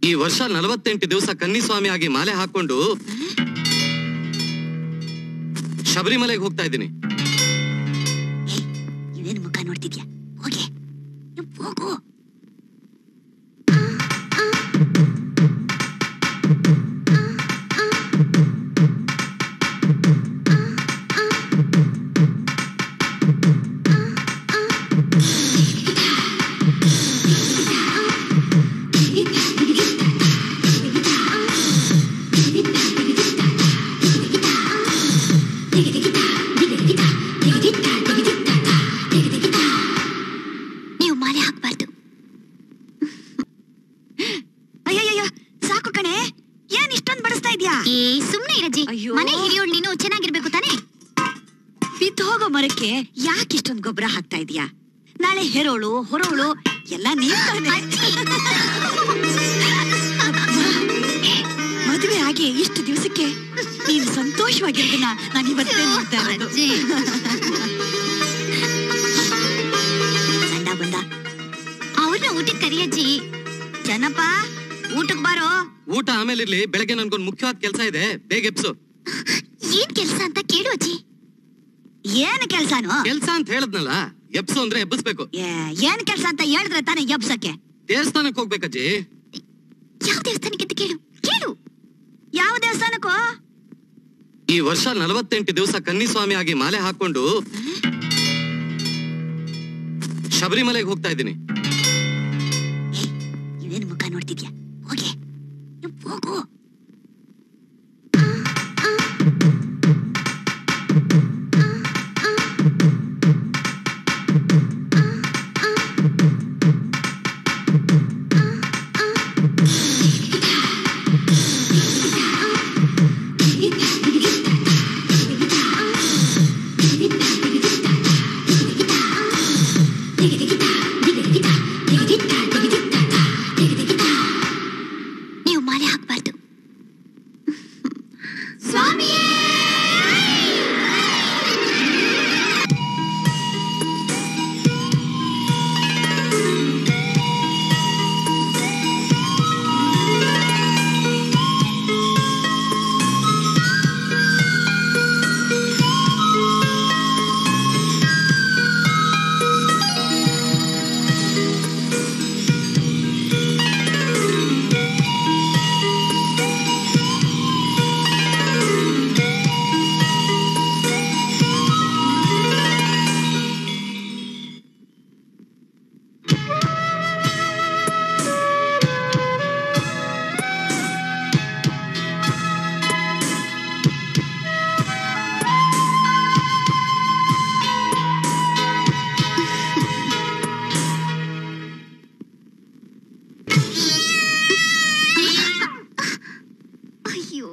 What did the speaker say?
ಈ ವರ್ಷ ನಲವತ್ತೆಂಟು ದಿವಸ ಕನ್ನಿಸ್ವಾಮಿ ಆಗಿ ಮಾಲೆ ಹಾಕೊಂಡು ಶಬರಿಮಲೆಗೆ ಹೋಗ್ತಾ ಇದ್ದೀನಿ ಇವೇನು ಮುಖ ನೋಡ್ತಿದ್ಯಾ ಹೋಗೆ ನೀವ್ ಹೋಗು ನೀವು ಮಾಲೆ ಹಾಕ್ಬಾರ್ದು ಅಯ್ಯಯ್ಯೋ ಸಾಕು ಕಣೆ ಏನ್ ಇಷ್ಟೊಂದ್ ಬಡಿಸ್ತಾ ಇದ್ಯಾ ಏ ಸುಮ್ನೆ ಇರಜ್ಜಿ ಅಯ್ಯೋ. ಮನೆ ಹಿರಿಯೋಳ್ ನೀನು ಚೆನ್ನಾಗಿರ್ಬೇಕು ತಾನೇ ಬಿದ್ದು ಹೋಗೋ ಮರಕ್ಕೆ ಯಾಕೆ ಇಷ್ಟೊಂದ್ ಗೊಬ್ಬರ ಹಾಕ್ತಾ ಇದೀಯಾ ನಾಳೆ ಹೆರೋಳು ಹೊರೋಳು ಎಲ್ಲ ನೀವ್ ತಾನೆ ಮದುವೆ ಆಗಿ ಇಷ್ಟು ದಿವಸಕ್ಕೆ ನೀನು ಸಂತೋಷವಾಗಿರೋದನ್ನ ನಾನು ಇವತ್ತೇ ನೋಡ್ತಾ ಇರೋದು ಅಜ್ಜಿ. ಗಂಡ ಬಂದ ಅವ್ರನ್ನ ಊಟಕ್ಕೆ ಕರಿಯಜ್ಜಿ ಜನಪ್ಪ ಊಟಕ್ ಬಾರೋ ಊಟ ಆಮೇಲೆ ಇರ್ಲಿ ಬೆಳಗ್ಗೆ ನನ್ಗೊಂದು ಮುಖ್ಯವಾದ ಕೆಲಸ ಇದೆ ಬೇಗ ಎಪ್ಸು ಏನ್ ಕೆಲ್ಸ ಅಂತ ಕೇಳು ಅಜ್ಜಿ ಏನ್ ಕೆಲ್ಸಾನು ಕೆಲ್ಸ ಅಂತ ಹೇಳದ್ನಲ್ಲ ಎಪ್ಸು ಅಂದ್ರೆ ಎಬ್ಬಿಸ್ಬೇಕು ಏ, ಏನ್ ಕೆಲ್ಸ ಅಂತ ಹೇಳಿದ್ರೆ ತಾನೇ ಎಬ್ಸಕ್ಕೆ ದೇವಸ್ಥಾನಕ್ಕೆ ಹೋಗ್ಬೇಕಜ್ಜಿ ಯಾವ ದೇವಸ್ಥಾನಕ್ಕೆ ಅಂತ ಕೇಳು ಕೇಳು ಯಾವ ದೇವಸ್ಥಾನಕ್ಕೋ ಈ ವರ್ಷ ನಲವತ್ತೆಂಟು ದಿವಸ ಕನ್ನಿಸ್ವಾಮಿ ಆಗಿ ಮಾಲೆ ಹಾಕೊಂಡು ಶಬರಿಮಲೆಗೆ ಹೋಗ್ತಾ ಇದ್ದೀನಿ ಇವೇನು ಮುಖ ನೋಡ್ತಿದ್ಯಾ ಹೋಗೆ ನೀವ್ ಹೋಗು